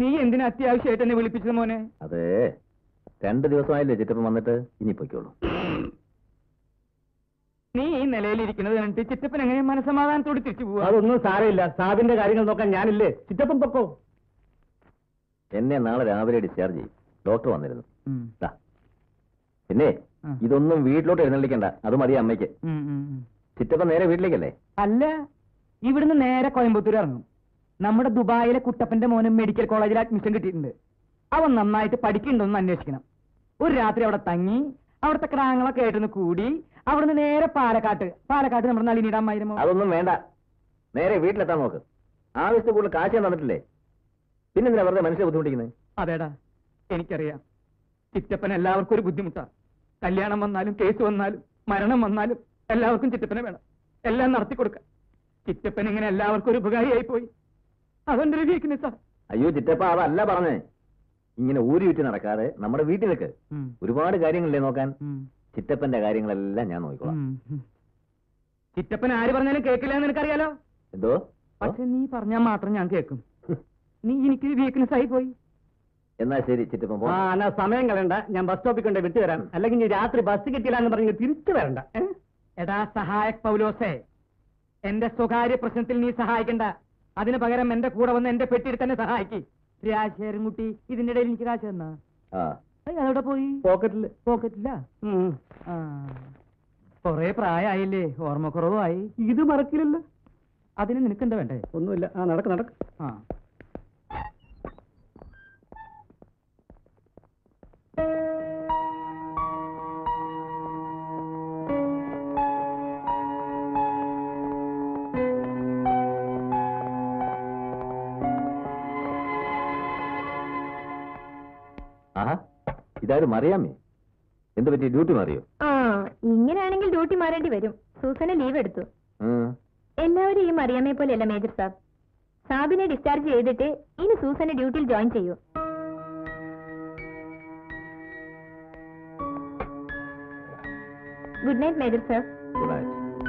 നീ എന്തിനാ അത്യാവശ്യമായിട്ട് എന്നെ വിളിപ്പിച്ചത് മോനെ അതെ രണ്ട് ദിവസമായില്ലേ ചിറ്റപ്പം വന്നിട്ട് ഇനി പൊയ്ക്കോളൂ നീ ഈ നിലയിലിരിക്കുന്നത് കണ്ടിട്ട് ചിറ്റപ്പൻ എങ്ങനെ മനസമാധാനത്തോടെ തിരിച്ചു പോവാ അതൊന്നും സാരമില്ല സാബിന്റെ കാര്യങ്ങൾ നോക്കാൻ ഞാനില്ലേ ചിറ്റപ്പം പൊക്കോ എന്നെ നാളെ രാവിലെ ഡിസ്ചാർജ് ചെയ്യും ഡോക്ടർ വന്നിരുന്നു ഉം. ദാ. പിന്നെ ഉം. ഇതൊന്നും വീട്ടിലോട്ട് എഴുന്നള്ളിക്കണ്ട അത് മതി അമ്മയ്ക്ക് ഉം, ഉം, ഉം. ചിറ്റപ്പം നേരെ വീട്ടിലേക്കല്ലേ അല്ല ഇവിടുന്ന് നേരെ കോയമ്പത്തൂർ ഇറങ്ങും നമ്മുടെ ദുബായിലെ കുട്ടപ്പന്റെ മോന് മെഡിക്കൽ കോളേജിൽ അഡ്മിഷൻ കിട്ടിയിട്ടുണ്ട് അവൻ നന്നായിട്ട് പഠിക്കുന്നുണ്ടോന്ന് അന്വേഷിക്കണം ഒരു രാത്രി അവിടെ തങ്ങി അവിടുത്തെ ക്രാങ്ങളൊക്കെ ആയിട്ടൊന്ന് കൂടി അവിടുന്ന് നേരെ പാലക്കാട്ട് പാലക്കാട്ട് നമ്മുടെ നളിനിയുടെ അമ്മായിരമോ അതൊന്നും വേണ്ട നേരെ വീട്ടിലെത്താൻ നോക്ക് ആവശ്യത്തിൽ കൂടുതൽ കാശ് ഞാൻ തന്നിട്ടില്ലേ പിന്നെന്തിനാ വെറുതെ മനുഷ്യരെ ബുദ്ധിമുട്ടിക്കുന്നത് അതേടാ എനിക്കറിയാം ചിറ്റപ്പൻ എല്ലാവർക്കും ഒരു ബുദ്ധിമുട്ടാ കല്യാണം വന്നാലും കേസ് വന്നാലും മരണം വന്നാലും എല്ലാവർക്കും ചിറ്റപ്പനെ വേണം എല്ലാം നടത്തി കൊടുക്കാം ചിറ്റപ്പൻ ഇങ്ങനെ എല്ലാവർക്കും ഒരു ഉപകാരിയായി പോയി അതെന്റെ ഒരു വീക്ക്നെസ്സാ അയ്യോ ചിറ്റപ്പ അതല്ല പറഞ്ഞേ ഇങ്ങനെ ഊരി വിറ്റ് നടക്കാതെ നമ്മുടെ വീട്ടിൽ നിൽക്ക് ഒരുപാട് കാര്യങ്ങളില്ലേ നോക്കാൻ ചിറ്റപ്പന്റെ കാര്യങ്ങളെല്ലാം ഞാൻ നോക്കിക്കോളാം ചിറ്റപ്പൻ ആര് പറഞ്ഞാലും കേൾക്കില്ല എന്ന് എനിക്കറിയാലോ എന്തോ പക്ഷെ നീ പറഞ്ഞാൽ മാത്രം ഞാൻ കേൾക്കും നീ എനിക്ക് വീക്ക്നെസ് ആയി പോയി എന്നാ ശരി ചിറ്റപ്പൻ പോ ആ എന്നാ സമയം കളയണ്ട ഞാൻ ബസ് സ്റ്റോപ്പിൽ കൊണ്ട് വിട്ടു തരാം അല്ലെങ്കിൽ ഇനി രാത്രി ബസ് കിട്ടില്ല എന്ന് പറഞ്ഞ് തിരിച്ചു വരണ്ട ഏ? എടാ സഹായക് പൗലോസേ എന്റെ സ്വകാര്യ പ്രശ്നത്തിൽ നീ സഹായിക്കണ്ട അതിന് പകരം എന്റെ കൂടെ വന്ന് എന്റെ പെട്ടിയിൽ തന്നെ സഹായിക്ക് രാജശേരൻകുട്ടി ഇതിന്റെ ഇടയിൽ എനിക്ക് കാശ് തന്നാ ആ ഏയ്, അതെവിടെ പോയി പോക്കറ്റില് പോക്കറ്റില്ല ഉം. ആ കൊറേ പ്രായമായില്ലേ ഓർമ്മക്കുറവായി ഇത് മറക്കില്ലല്ലോ അതിന് നിനക്കെന്താ വേണ്ടേ ഒന്നുമില്ല ആ നടക്ക് നടക്ക് ആ ആഹാ ഇതാരും അറിയാമേ എന്ത് പറ്റി ഡ്യൂട്ടി മാറിയോ ആ ഇങ്ങനെയാണെങ്കിൽ ഡ്യൂട്ടി മാറേണ്ടി വരും സൂസന് ലീവ് എടുത്തു ഉം. എല്ലാവരും ഈ മറിയാമ്മയെ പോലെയല്ല മേജർ സാബ് സാബിനെ ഡിസ്ചാർജ് ചെയ്തിട്ട് ഇനി സൂസന് ഡ്യൂട്ടിയിൽ ജോയിൻ ചെയ്യൂ good night major sahib Good night.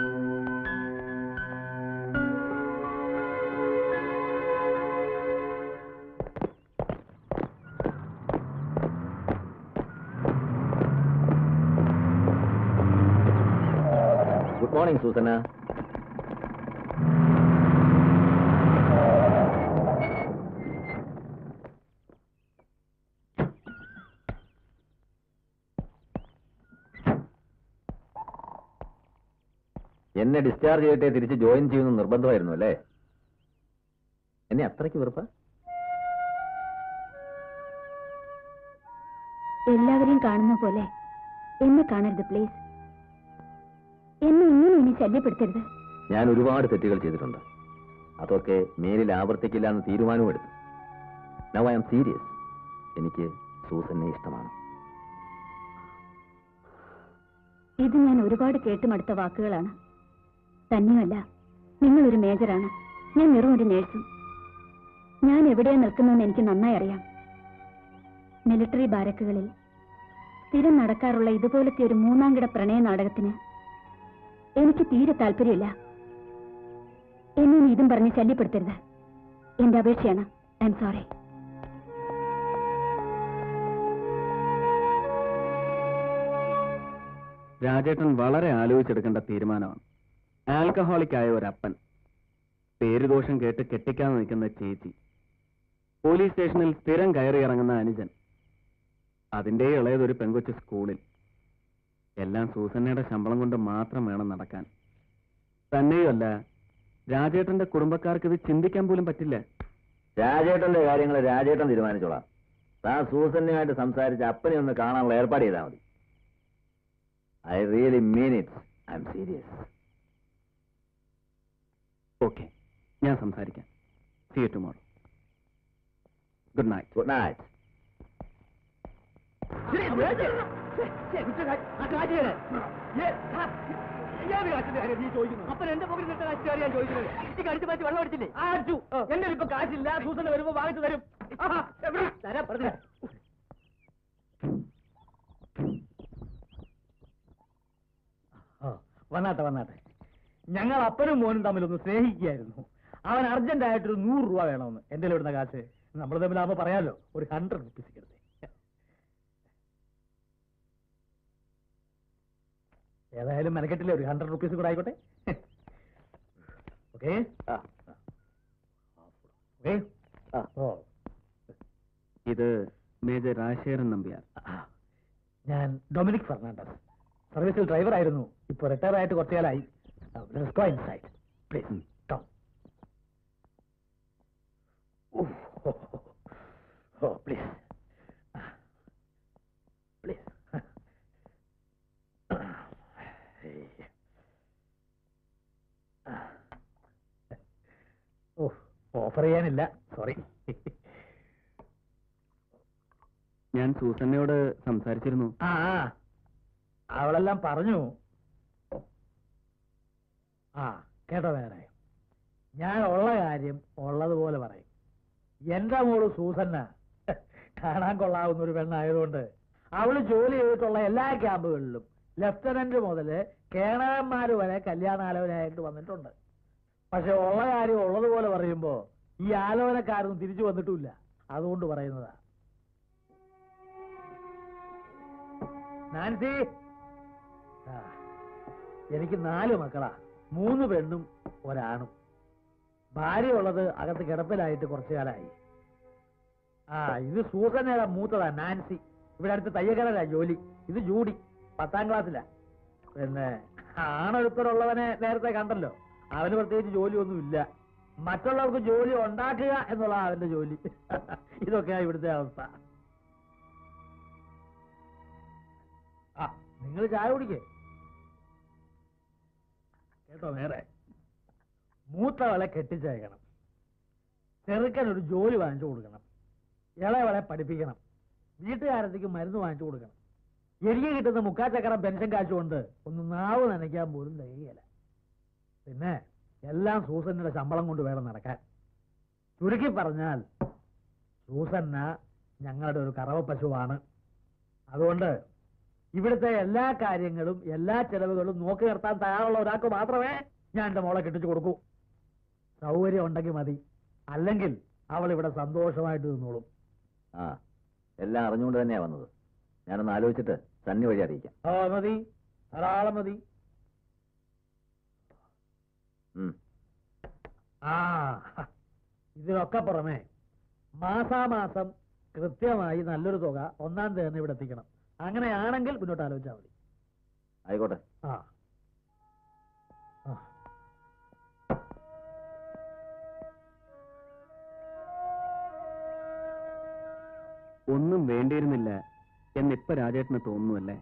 Good morning Susanna എന്നെ ഡിസ്ചാർജ് ചെയ്തിട്ടേ തിരിച്ച് ജോയിൻ ചെയ്യുന്ന നിർബന്ധമായിരുന്നു അല്ലേ എന്നെ അത്രയ്ക്ക് വെറുപ്പ എല്ലാവരെയും കാണുന്ന പോലെ എന്നെ കാണരുത് പ്ലീസ് എന്നെ ഇങ്ങനെ ഇനി ശല്യപ്പെടുത്തരുത് ഞാൻ ഒരുപാട് തെറ്റുകൾ ചെയ്തിട്ടുണ്ട് അതൊക്കെ മേലിൽ ആവർത്തിക്കില്ല എന്ന് തീരുമാനവും എടുത്തു നൗ ഐ ആം സീരിയസ് എനിക്ക് സൂസനെ ഇഷ്ടമാണ് ഇത് ഞാൻ ഒരുപാട് കേട്ടുമടുത്ത വാക്കുകളാണ് തന്നെയുമല്ല നിങ്ങൾ ഒരു മേജറാണ് ഞാൻ വെറും ഒരു നേഴ്സും ഞാൻ എവിടെയാ നിൽക്കുന്നതെന്ന് എനിക്ക് നന്നായി അറിയാം മിലിറ്ററി ബാരക്കുകളിൽ സ്ഥിരം നടക്കാറുള്ള ഇതുപോലത്തെ ഒരു മൂന്നാംകിട പ്രണയ നാടകത്തിന് എനിക്ക് തീരെ താല്പര്യമില്ല എന്നെ ഇനി ഇതും പറഞ്ഞ് ശല്യപ്പെടുത്തരുത് എന്റെ അപേക്ഷയാണ് ഐ എം സോറി രാജേട്ടൻ വളരെ ആലോചിച്ചെടുക്കേണ്ട തീരുമാനമാണ് ആൽക്കഹോളിക് ആയ ഒരപ്പൻ പേരുദോഷം കേട്ട് കെട്ടിക്കാതെ നിൽക്കുന്ന ചേച്ചി പോലീസ് സ്റ്റേഷനിൽ സ്ഥിരം കയറി ഇറങ്ങുന്ന അനുജൻ അതിന്റെ ഇളയതൊരു പെങ്കൊച്ച് സ്കൂളിൽ എല്ലാം സൂസന്നയുടെ ശമ്പളം കൊണ്ട് മാത്രം വേണം നടക്കാൻ തന്നെയുമല്ല രാജേട്ടന്റെ കുടുംബക്കാർക്ക് ഇത് ചിന്തിക്കാൻ പോലും പറ്റില്ല രാജേട്ടന്റെ കാര്യങ്ങൾ രാജേട്ടൻ തീരുമാനിച്ചോളാം താൻ സൂസന്നുമായിട്ട് സംസാരിച്ച് അപ്പനെ ഒന്ന് കാണാനുള്ള ഏർപ്പാട് ചെയ്താൽ മതി I really mean it I am serious okay ഞാൻ സംസാരിക്കാം see you tomorrow good night good night അപ്പൻ എന്റെ പോക്കറ്റിൽ നിന്നിട്ട് കാശ് കയറിയാൻ ചോദിക്കുന്നത് ഈ കടിച്ചു മാറ്റി വെള്ളം അടിച്ചില്ലേ ആച്ചു എന്റെ ഇപ്പൊ കാശില്ല സൂസന് വരുമ്പോ വാങ്ങിച്ചു തരും ആഹാ, എവിടെ? തരാം പറഞ്ഞു വന്നാട്ടെ വന്നാട്ടെ ഞങ്ങൾ അപ്പനും മോനും തമ്മിൽ ഒന്ന് സ്നേഹിക്കുകയായിരുന്നു അവൻ അർജന്റ് ആയിട്ടൊരു നൂറ് രൂപ വേണമെന്ന് എന്റെ ഇവിടുന്ന കാശ് നമ്മൾ തമ്മിലാകുമ്പോ പറയാലോ ഒരു ഹൺഡ്രഡ് റുപ്പീസ് കിടന്നേ ഏതായാലും മെനക്കെട്ടില്ലേ ഒരു ഹൺഡ്രഡ് റുപ്പീസ് കൂടെ ആയിക്കോട്ടെ ഓക്കെ ഓക്കെ ഓ ഇത് മേജർ രാജശേഖരൻ നമ്പ്യാർ ആ, ഞാൻ ഡൊമിനിക് ഫെർണാണ്ടസ് സർവീസിൽ ഡ്രൈവർ ആയിരുന്നു ഇപ്പൊ റിട്ടയർ ആയിട്ട് കുറച്ചു കാലമായി inside please come oh please please oh offer ചെയ്യാനില്ല സോറി ഞാൻ സൂസന്നയോട് സംസാരിച്ചിരുന്നു ആ ആ. അവളെല്ലാം പറഞ്ഞു ആ കേട്ടോ വേറെ ഞാൻ ഉള്ള കാര്യം ഉള്ളതുപോലെ പറയും എന്റെ മോള് സൂസന്ന കാണാൻ കൊള്ളാവുന്ന ഒരു പെണ്ണായതുകൊണ്ട് അവള് ജോലി ചെയ്തിട്ടുള്ള എല്ലാ ക്യാമ്പുകളിലും ലെഫ്റ്റനന്റ് മുതല് കേണകന്മാര് വരെ കല്യാണാലോചനയായിട്ട് വന്നിട്ടുണ്ട് പക്ഷെ ഉള്ള കാര്യം ഉള്ളതുപോലെ പറയുമ്പോ ഈ ആലോചനക്കാരൊന്നും തിരിച്ചു വന്നിട്ടുമില്ല അതുകൊണ്ട് പറയുന്നതാ നാൻസി ആ, എനിക്ക് നാല് മക്കളാ മൂന്ന് പെണ്ണും ഒരാണും ഭാര്യ ഉള്ളത് അകത്ത് കിടപ്പിലായിട്ട് കുറച്ചു കാലമായി ആ ഇത് സൂസനയുടെ മൂത്തതാ നാൻസി ഇവിടെ അടുത്ത് തയ്യക്കടലാ ജോലി ഇത് ജൂഡി പത്താം ക്ലാസ്സിലാ പിന്നെ ആണൊഴുപ്പറുള്ളവനെ നേരത്തെ കണ്ടല്ലോ അവന് പ്രത്യേകിച്ച് ജോലിയൊന്നും ഇല്ല മറ്റുള്ളവർക്ക് ജോലി ഉണ്ടാക്കുക എന്നുള്ള അവന്റെ ജോലി ഇതൊക്കെയാ ഇവിടുത്തെ അവസ്ഥ ആ നിങ്ങൾ ചായ കുടിക്കേ കേട്ടോ വേറെ മൂത്തവളെ കെട്ടിച്ചയക്കണം ചെറുക്കൻ ഒരു ജോലി വാങ്ങിച്ചു കൊടുക്കണം ഇളയവളെ പഠിപ്പിക്കണം വീട്ടുകാരത്തേക്ക് മരുന്ന് വാങ്ങിച്ചു കൊടുക്കണം എനിക്ക് കിട്ടുന്ന മുക്കാച്ചക്കരം പെൻഷൻ കാശുകൊണ്ട് ഒന്ന് നാവ് നനയ്ക്കാൻ പോലും തികയില്ല പിന്നെ എല്ലാം സൂസന്നയുടെ ശമ്പളം കൊണ്ട് വേണം നടക്കാൻ ചുരുക്കി പറഞ്ഞാൽ സൂസന്ന ഞങ്ങളുടെ ഒരു കറവ പശുവാണ് അതുകൊണ്ട് ഇവിടുത്തെ എല്ലാ കാര്യങ്ങളും എല്ലാ ചെലവുകളും നോക്കി നിർത്താൻ തയ്യാറുള്ള ഒരാൾക്ക് മാത്രമേ ഞാൻ എന്റെ മോളെ കെട്ടിച്ചു കൊടുക്കൂ സൗകര്യം ഉണ്ടെങ്കിൽ മതി അല്ലെങ്കിൽ അവൾ ഇവിടെ സന്തോഷമായിട്ട് നിന്നോളും ആ എല്ലാം അറിഞ്ഞുകൊണ്ട് തന്നെയാ വന്നത് ഞാനൊന്ന് ആലോചിച്ചിട്ട് സണ്ണി വഴി അറിയിക്കാം ആ മതി ധാരാളം മതി ഉം. ആ ഇതിനൊക്കെ പുറമെ മാസാമാസം കൃത്യമായി നല്ലൊരു തുക ഒന്നാം തീയതി തന്നെ ഇവിടെ എത്തിക്കണം അങ്ങനെയാണെങ്കിൽ മുന്നോട്ട് ആലോചിച്ചാൽ മതി ആയിക്കോട്ടെ ആ ആ. ഒന്നും വേണ്ടിയിരുന്നില്ല എന്നിപ്പ രാജേട്ടന് തോന്നുന്നുവല്ലേ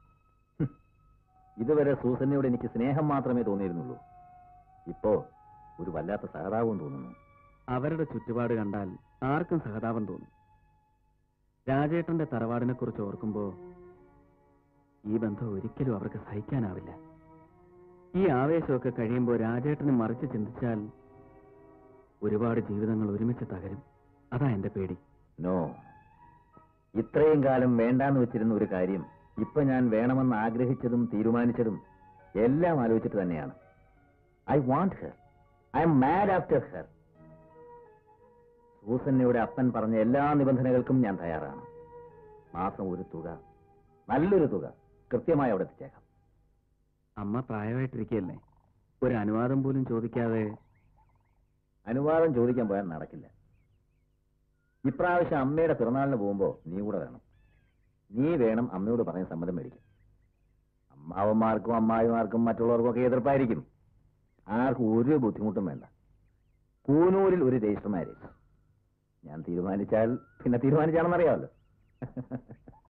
ഇതുവരെ സൂസന്നയോട് എനിക്ക് സ്നേഹം മാത്രമേ തോന്നിയിരുന്നുള്ളൂ ഇപ്പോ ഒരു വല്ലാത്ത സഹതാപവും തോന്നുന്നു അവരുടെ ചുറ്റുപാട് കണ്ടാൽ ആർക്കും സഹതാപം തോന്നും രാജേട്ടന്റെ തറവാടിനെ കുറിച്ച് ഓർക്കുമ്പോ ഈ ബന്ധം ഒരിക്കലും അവർക്ക് സഹിക്കാനാവില്ല ഈ ആവേശമൊക്കെ കഴിയുമ്പോൾ രാജേട്ടനെ മറിച്ച് ചിന്തിച്ചാൽ ഒരുപാട് ജീവിതങ്ങൾ ഒരുമിച്ച് തകരും അതാ എന്റെ പേടി നോ ഇത്രയും കാലം വേണ്ടാന്ന് വെച്ചിരുന്ന ഒരു കാര്യം ഇപ്പൊ ഞാൻ വേണമെന്ന് ആഗ്രഹിച്ചതും തീരുമാനിച്ചതും എല്ലാം ആലോചിച്ചിട്ട് തന്നെയാണ് I want her I am mad after her സൂസന്നയുടെ അപ്പൻ പറഞ്ഞ എല്ലാ നിബന്ധനകൾക്കും ഞാൻ തയ്യാറാണ് മാസം ഒരു തുക നല്ലൊരു തുക കൃത്യമായി അവിടെ എത്തിച്ചേക്കാം അമ്മ പ്രായമായിട്ടിരിക്കുകയല്ലേ ഒരു അനുവാദം പോലും ചോദിക്കാതെ അനുവാദം ചോദിക്കാൻ പോയാൽ നടക്കില്ല ഇപ്രാവശ്യം അമ്മയുടെ പിറന്നാളിന് പോകുമ്പോ നീ കൂടെ വേണം നീ വേണം അമ്മയോട് പറഞ്ഞ സമ്മതം മേടിക്കും അമ്മാവന്മാർക്കും അമ്മായിമാർക്കും മറ്റുള്ളവർക്കും ഒക്കെ എതിർപ്പായിരിക്കും ആർക്കും ഒരു ബുദ്ധിമുട്ടും വേണ്ട കൂനൂരിൽ ഒരു രജിസ്റ്റർ മാരേജ് ഞാൻ തീരുമാനിച്ചാൽ പിന്നെ തീരുമാനിച്ചാണെന്നറിയാമല്ലോ